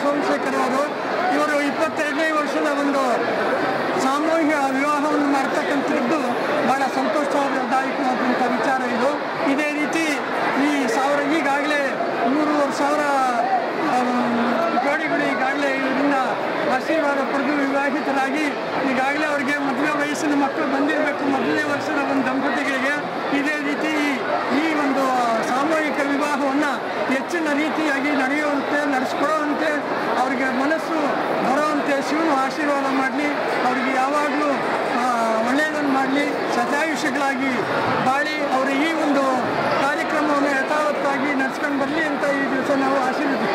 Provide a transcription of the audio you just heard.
ಸೋಮಶೇಖರ್ ಅವರು ಇವರು ಇಪ್ಪತ್ತೆರಡನೇ ವರ್ಷದ ಒಂದು ಸಾಮೂಹಿಕ ವಿವಾಹವನ್ನು ಮಾಡ್ತಕ್ಕಂಥದ್ದು ಬಹಳ ಸಂತೋಷದಾಯಕವಾದಂಥ ವಿಚಾರ ಇದು ಇದೇ ರೀತಿ ಈ ಸಾವಿರ ಈಗಾಗಲೇ ಮೂರುವರೆ ಸಾವಿರ ಆಮ್, ಜೋಡಿಗಳು ಈಗಾಗಲೇ ಇದರಿಂದ ಆಶೀರ್ವಾದ ಪಡೆದು ವಿವಾಹಿತರಾಗಿ ಈಗಾಗಲೇ ಅವರಿಗೆ ಮದುವೆ ವಯಸ್ಸಿನ ಮಕ್ಕಳು ಬಂದಿರಬೇಕು ಮೊದಲನೇ ವರ್ಷದ ಒಂದು ದಂಪತಿಗಳಿಗೆ ಇದೇ ರೀತಿ ಈ ಒಂದು ಸಾಮೂಹಿಕ ವಿವಾಹವನ್ನು ಹೆಚ್ಚಿನ ರೀತಿಯಾಗಿ ನಡೆಯುವಂತೆ ನಡೆಸ್ಕೊಡುವಂತೆ ಅವರಿಗೆ ಮನಸ್ಸು ಬರುವಂತೆ ಶಿವನು ಆಶೀರ್ವಾದ ಮಾಡಲಿ ಅವರಿಗೆ ಯಾವಾಗಲೂ ಒಳ್ಳೆಯದನ್ನು ಮಾಡಲಿ ಶತಾಯುಷಗಳಾಗಿ ಬಾಳಿ ಅವರ ಈ ಒಂದು ಕಾರ್ಯಕ್ರಮವನ್ನು ಯಥಾವತ್ತಾಗಿ ನಡೆಸ್ಕೊಂಡು ಬರಲಿ ಅಂತ ಈ ದಿವಸ ನಾವು ಆಶೀರ್ವದಿಸ್ತೀವಿ